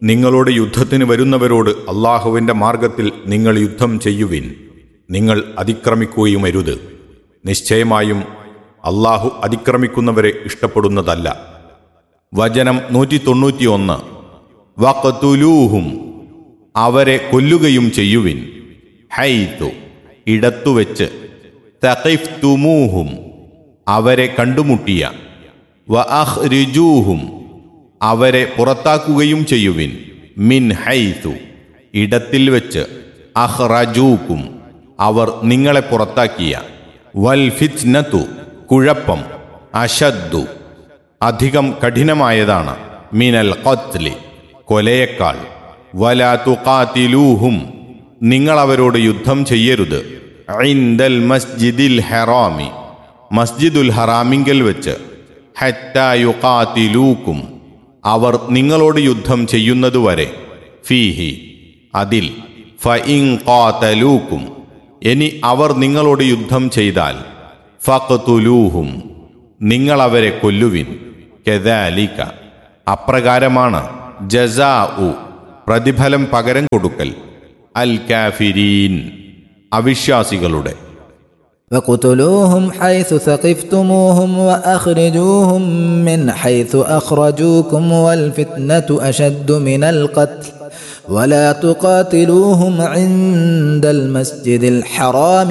നിങ്ങളോട് യുദ്ധത്തിന് വരുന്നവരോട് അള്ളാഹുവിൻ്റെ മാർഗത്തിൽ നിങ്ങൾ യുദ്ധം ചെയ്യുവിൻ നിങ്ങൾ അതിക്രമിക്കുകയും അരുത് നിശ്ചയമായും അള്ളാഹു അതിക്രമിക്കുന്നവരെ ഇഷ്ടപ്പെടുന്നതല്ല വചനം നൂറ്റി തൊണ്ണൂറ്റിയൊന്ന് വക്കത്തുലൂഹും അവരെ കൊല്ലുകയും ചെയ്യുവിൻ ഹൈത്തു ഇടത്തുവെച്ച് തഖിഫ്തുമൂഹും അവരെ കണ്ടുമുട്ടിയ വ അഹ്രിജൂഹും അവരെ പുറത്താക്കുകയും ചെയ്യുവിൻ മിൻ ഹൈത്തു ഇടത്തിൽ വെച്ച് അഹ്റജൂക്കും അവർ നിങ്ങളെ പുറത്താക്കിയ വൽ ഫിത്നത്തു കുഴപ്പം അഷദ്ദു അധികം കഠിനമായതാണ് മിനൽ ഖത്ലി കൊലയേക്കാൾ വലാ തുഖാതിലൂഹും നിങ്ങൾ അവരോട് യുദ്ധം ചെയ്യരുത് ഐന്ദൽ മസ്ജിദിൽ ഹറാമി മസ്ജിദുൽ ഹറാമിങ്കൽ വെച്ച് ഹത്താ യുഖാതിലൂക്കും അവർ നിങ്ങളോട് യുദ്ധം ചെയ്യുന്നതുവരെ ഫീഹി അതിൽ ഫഇൻ ഖാതലൂക്കും ഇനി അവർ നിങ്ങളോട് യുദ്ധം ചെയ്താൽ ഫഖ്തുലൂഹും നിങ്ങൾ അവരെ കൊല്ലുവിൻ കെദാലിക അപ്രകാരമാണ് ജസാ ഉ പ്രതിഫലം പകരം കൊടുക്കൽ അൽ കാഫിരീൻ അവിശ്വാസികളുടെ فاقتلوهم حيث ثقفتموهم واخرجوهم من حيث اخرجوكم والفتنه اشد من القتل ولا تقاتلوهم عند المسجد الحرام